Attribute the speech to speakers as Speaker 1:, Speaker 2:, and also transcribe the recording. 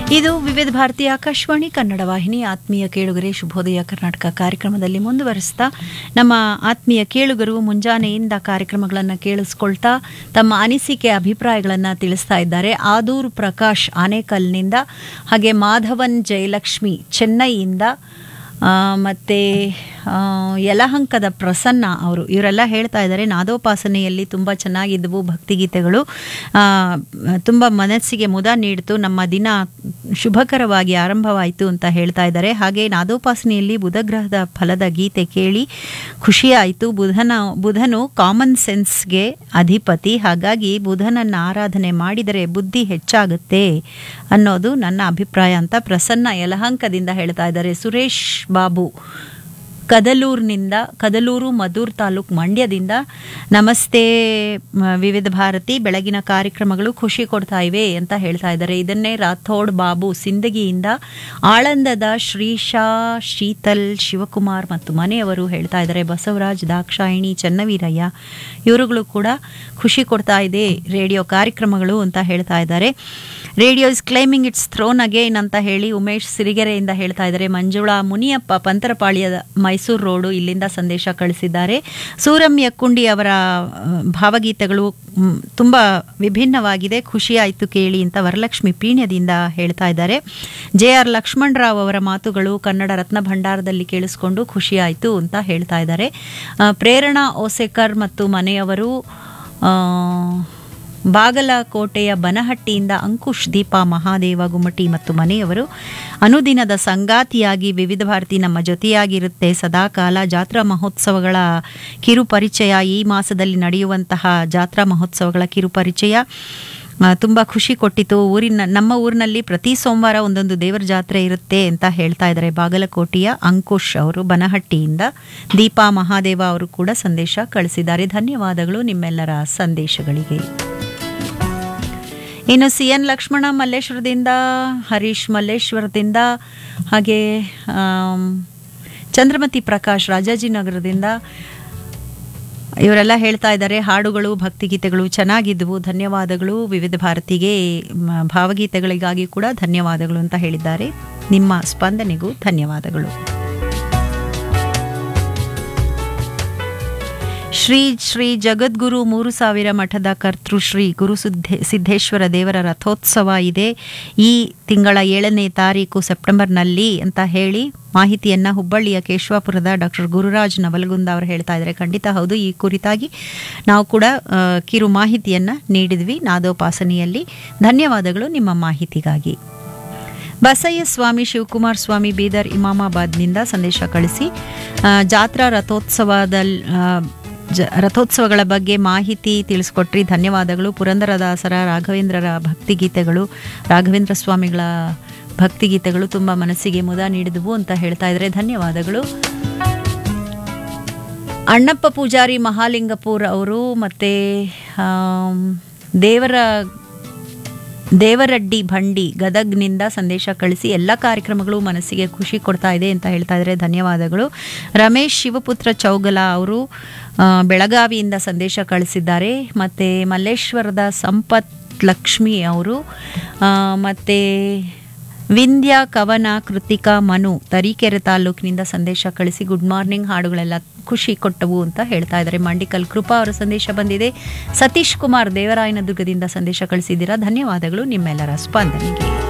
Speaker 1: ಇದು ವಿವಿಧ ಭಾರತಿ ಆಕಾಶವಾಣಿ ಕನ್ನಡ ವಾಹಿನಿ ಆತ್ಮೀಯ ಕೇಳುಗರೆ ಶುಭೋದಯ ಕರ್ನಾಟಕ ಕಾರ್ಯಕ್ರಮದಲ್ಲಿ ಮುಂದುವರಿಸ್ತಾ ನಮ್ಮ ಆತ್ಮೀಯ ಕೇಳುಗರು ಮುಂಜಾನೆಯಿಂದ ಕಾರ್ಯಕ್ರಮಗಳನ್ನು ಕೇಳಿಸ್ಕೊಳ್ತಾ ತಮ್ಮ ಅನಿಸಿಕೆ ಅಭಿಪ್ರಾಯಗಳನ್ನು ತಿಳಿಸ್ತಾ ಇದ್ದಾರೆ ಆದೂರು ಪ್ರಕಾಶ್ ಆನೇಕಲ್ನಿಂದ ಹಾಗೆ ಮಾಧವನ್ ಜಯಲಕ್ಷ್ಮಿ ಚೆನ್ನೈಯಿಂದ ಆ, ಮತ್ತೆ ಆ, ಯಲಹಂಕದ ಪ್ರಸನ್ನ ಅವರು ಇವರೆಲ್ಲ ಹೇಳ್ತಾ ಇದ್ದಾರೆ ನಾದೋಪಾಸನೆಯಲ್ಲಿ ತುಂಬ ಚೆನ್ನಾಗಿದ್ದವು ಭಕ್ತಿಗೀತೆಗಳು ಆ, ತುಂಬ ಮನಸ್ಸಿಗೆ ಮುದ ನೀಡಿತು ನಮ್ಮ ದಿನ ಶುಭಕರವಾಗಿ ಆರಂಭವಾಯಿತು ಅಂತ ಹೇಳ್ತಾ ಇದ್ದಾರೆ ಹಾಗೆ ನಾದೋಪಾಸನೆಯಲ್ಲಿ ಬುಧಗ್ರಹದ ಫಲದ ಗೀತೆ ಕೇಳಿ ಖುಷಿಯಾಯಿತು ಬುಧನ ಬುಧನು ಕಾಮನ್ ಸೆನ್ಸ್ಗೆ ಅಧಿಪತಿ ಹಾಗಾಗಿ ಬುಧನನ್ನು ಆರಾಧನೆ ಮಾಡಿದರೆ ಬುದ್ಧಿ ಹೆಚ್ಚಾಗುತ್ತೆ ಅನ್ನೋದು ನನ್ನ ಅಭಿಪ್ರಾಯ ಅಂತ ಪ್ರಸನ್ನ ಯಲಹಂಕದಿಂದ ಹೇಳ್ತಾ ಇದ್ದಾರೆ ಸುರೇಶ್ ಬಾಬು ಕದಲೂರಿನಿಂದ ಕದಲೂರು ಮಧೂರ್ ತಾಲೂಕ್ ಮಂಡ್ಯದಿಂದ ನಮಸ್ತೆ ಮ, ವಿವಿಧ ಭಾರತಿ ಬೆಳಗಿನ ಕಾರ್ಯಕ್ರಮಗಳು ಖುಷಿ ಕೊಡ್ತಾ ಇವೆ ಅಂತ ಹೇಳ್ತಾ ಇದ್ದಾರೆ ಇದನ್ನೇ ರಾಥೋಡ್ ಬಾಬು ಸಿಂದಗಿಯಿಂದ ಆಳಂದದ ಶ್ರೀಶಾ ಶೀತಲ್ ಶಿವಕುಮಾರ್ ಮತ್ತು ಮನೆಯವರು ಹೇಳ್ತಾ ಇದ್ದಾರೆ ಬಸವರಾಜ್ ದಾಕ್ಷಾಯಿಣಿ ಚನ್ನವೀರಯ್ಯ ಇವರುಗಳು ಕೂಡ ಖುಷಿ ಕೊಡ್ತಾ ಇದೆ ರೇಡಿಯೋ ಕಾರ್ಯಕ್ರಮಗಳು ಅಂತ ಹೇಳ್ತಾ ಇದ್ದಾರೆ radio is climbing it's thrown again ಅಂತ ಹೇಳಿ ಉಮೇಶ್ ಸಿರಿಗೆರೆಯಿಂದ ಹೇಳ್ತಾ ಇದ್ದಾರೆ ಮಂಜುಳಾ ಮುನಿಯಪ್ಪ ಪಂತರಪಾಳ್ಯದ ಮೈಸೂರು ರೋಡು ಇಲ್ಲಿಂದ ಸಂದೇಶ ಕಳಿಸಿದ್ದಾರೆ ಸೂರಂ ಯಕ್ಕುಂಡಿ ಅವರ ಆ, ಭಾವಗೀತೆಗಳು ಮ್, ತುಂಬ ವಿಭಿನ್ನವಾಗಿದೆ ಖುಷಿ ಆಯಿತು ಕೇಳಿ ಅಂತ ವರಲಕ್ಷ್ಮಿ ಪೀಣ್ಯದಿಂದ ಹೇಳ್ತಾ ಇದ್ದಾರೆ ಜೆ ಆರ್ ಲಕ್ಷ್ಮಣರಾವ್ ಅವರ ಮಾತುಗಳು ಕನ್ನಡ ರತ್ನ ಭಂಡಾರದಲ್ಲಿ ಕೇಳಿಸ್ಕೊಂಡು ಖುಷಿ ಆಯಿತು ಅಂತ ಹೇಳ್ತಾ ಇದ್ದಾರೆ ಆ, ಪ್ರೇರಣಾ ಓಸೇಕರ್ ಮತ್ತು ಮನೆಯವರು ಆ, ಬಾಗಲಕೋಟೆಯ ಬನಹಟ್ಟಿಯಿಂದ ಅಂಕುಶ್ ದೀಪಾ ಮಹಾದೇವ ಗುಮ್ಮಟಿ ಮತ್ತು ಮನೆಯವರು ಅನುದಿನದ ಸಂಗಾತಿಯಾಗಿ ವಿವಿಧ ಭಾರತಿ ನಮ್ಮ ಜೊತೆಯಾಗಿರುತ್ತೆ ಸದಾಕಾಲ ಜಾತ್ರಾ ಮಹೋತ್ಸವಗಳ ಕಿರು ಪರಿಚಯ ಈ ಮಾಸದಲ್ಲಿ ನಡೆಯುವಂತಹ ಜಾತ್ರಾ ಮಹೋತ್ಸವಗಳ ಕಿರು ಪರಿಚಯ ಆ, ತುಂಬ ಖುಷಿ ಕೊಟ್ಟಿತು ಊರಿನ ನಮ್ಮ ಊರಿನಲ್ಲಿ ಪ್ರತಿ ಸೋಮವಾರ ಒಂದೊಂದು ದೇವರ ಜಾತ್ರೆ ಇರುತ್ತೆ ಅಂತ ಹೇಳ್ತಾ ಇದ್ದಾರೆ ಬಾಗಲಕೋಟೆಯ ಅಂಕುಶ್ ಅವರು ಬನಹಟ್ಟಿಯಿಂದ ದೀಪಾ ಮಹಾದೇವ ಅವರು ಕೂಡ ಸಂದೇಶ ಕಳಿಸಿದ್ದಾರೆ ಧನ್ಯವಾದಗಳು ನಿಮ್ಮೆಲ್ಲರ ಸಂದೇಶಗಳಿಗೆ ಇನ್ನು ಸಿ ಎನ್ ಲಕ್ಷ್ಮಣ ಮಲ್ಲೇಶ್ವರದಿಂದ ಹರೀಶ್ ಮಲ್ಲೇಶ್ವರದಿಂದ ಹಾಗೆ ಆಮ್, ಚಂದ್ರಮತಿ ಪ್ರಕಾಶ್ ರಾಜಾಜಿನಗರದಿಂದ ಇವರೆಲ್ಲ ಹೇಳ್ತಾ ಇದ್ದಾರೆ ಹಾಡುಗಳು ಭಕ್ತಿಗೀತೆಗಳು ಚೆನ್ನಾಗಿದ್ದವು ಧನ್ಯವಾದಗಳು ವಿವಿಧ ಭಾರತಿಗೆ ಮ, ಭಾವಗೀತೆಗಳಿಗಾಗಿ ಕೂಡ ಧನ್ಯವಾದಗಳು ಅಂತ ಹೇಳಿದ್ದಾರೆ ನಿಮ್ಮ ಸ್ಪಂದನೆಗೂ ಧನ್ಯವಾದಗಳು ಶ್ರೀ ಶ್ರೀ ಜಗದ್ಗುರು ಮೂರು ಸಾವಿರ ಮಠದ ಕರ್ತೃ ಶ್ರೀ ಗುರು ಸಿದ್ಧೇ ಸಿದ್ದೇಶ್ವರ ದೇವರ ರಥೋತ್ಸವ ಇದೆ ಈ ತಿಂಗಳ ಏಳನೇ ತಾರೀಕು ಸೆಪ್ಟೆಂಬರ್ನಲ್ಲಿ ಅಂತ ಹೇಳಿ ಮಾಹಿತಿಯನ್ನ ಹುಬ್ಬಳ್ಳಿಯ ಕೇಶವಾಪುರದ ಡಾಕ್ಟರ್ ಗುರುರಾಜ್ ನವಲಗುಂದ ಅವರು ಹೇಳ್ತಾ ಇದ್ದಾರೆ ಖಂಡಿತ ಹೌದು ಈ ಕುರಿತಾಗಿ ನಾವು ಕೂಡ ಆ, ಕಿರು ಮಾಹಿತಿಯನ್ನ ನೀಡಿದ್ವಿ ನಾದೋಪಾಸನೆಯಲ್ಲಿ ಧನ್ಯವಾದಗಳು ನಿಮ್ಮ ಮಾಹಿತಿಗಾಗಿ ಬಸಯ್ಯ ಸ್ವಾಮಿ ಶಿವಕುಮಾರ್ ಸ್ವಾಮಿ ಬೀದರ್ ಇಮಾಮಾಬಾದ್ನಿಂದ ಸಂದೇಶ ಕಳಿಸಿ ಆ, ಜಾತ್ರಾ ರಥೋತ್ಸವದಲ್ಲಿ ಜ ರಥೋತ್ಸವಗಳ ಬಗ್ಗೆ ಮಾಹಿತಿ ತಿಳಿಸ್ಕೊಟ್ರಿ ಧನ್ಯವಾದಗಳು ಪುರಂದರದಾಸರ ರಾಘವೇಂದ್ರರ ಭಕ್ತಿಗೀತೆಗಳು ರಾಘವೇಂದ್ರ ಸ್ವಾಮಿಗಳ ಭಕ್ತಿಗೀತೆಗಳು ತುಂಬ ಮನಸ್ಸಿಗೆ ಮುದ ನೀಡಿದವು ಅಂತ ಹೇಳ್ತಾ ಇದ್ದಾರೆ ಧನ್ಯವಾದಗಳು ಅಣ್ಣಪ್ಪ ಪೂಜಾರಿ ಮಹಾಲಿಂಗಪುರ್ ಅವರು ಮತ್ತೆ ಆಮ್, ದೇವರ ದೇವರಡ್ಡಿ ಭಂಡಿ ಗದಗ್ನಿಂದ ಸಂದೇಶ ಕಳಿಸಿ ಎಲ್ಲ ಕಾರ್ಯಕ್ರಮಗಳು ಮನಸ್ಸಿಗೆ ಖುಷಿ ಕೊಡ್ತಾ ಇದೆ ಅಂತ ಹೇಳ್ತಾ ಇದ್ದಾರೆ ಧನ್ಯವಾದಗಳು ರಮೇಶ್ ಶಿವಪುತ್ರ ಚೌಗಲ ಅವರು ಆ, ಬೆಳಗಾವಿಯಿಂದ ಸಂದೇಶ ಕಳಿಸಿದ್ದಾರೆ ಮತ್ತು ಮಲ್ಲೇಶ್ವರದ ಸಂಪತ್ ಲಕ್ಷ್ಮಿ ಅವರು ಆ, ಮತ್ತೆ ವಿಂಧ್ಯ ಕವನ ಕೃತಿಕಾ ಮನು ತರೀಕೆರೆ ತಾಲೂಕಿನಿಂದ ಸಂದೇಶ ಕಳಿಸಿ ಗುಡ್ ಮಾರ್ನಿಂಗ್ ಹಾಡುಗಳೆಲ್ಲ ಖುಷಿ ಕೊಟ್ಟವು ಅಂತ ಹೇಳ್ತಾ ಇದ್ದಾರೆ ಮಂಡಿಕಲ್ ಕೃಪಾ ಅವರ ಸಂದೇಶ ಬಂದಿದೆ ಸತೀಶ್ ಕುಮಾರ್ ದೇವರಾಯನದುರ್ಗದಿಂದ ಸಂದೇಶ ಕಳಿಸಿದ್ದೀರಾ ಧನ್ಯವಾದಗಳು ನಿಮ್ಮೆಲ್ಲರ ಸ್ಪಂದನೆಗೆ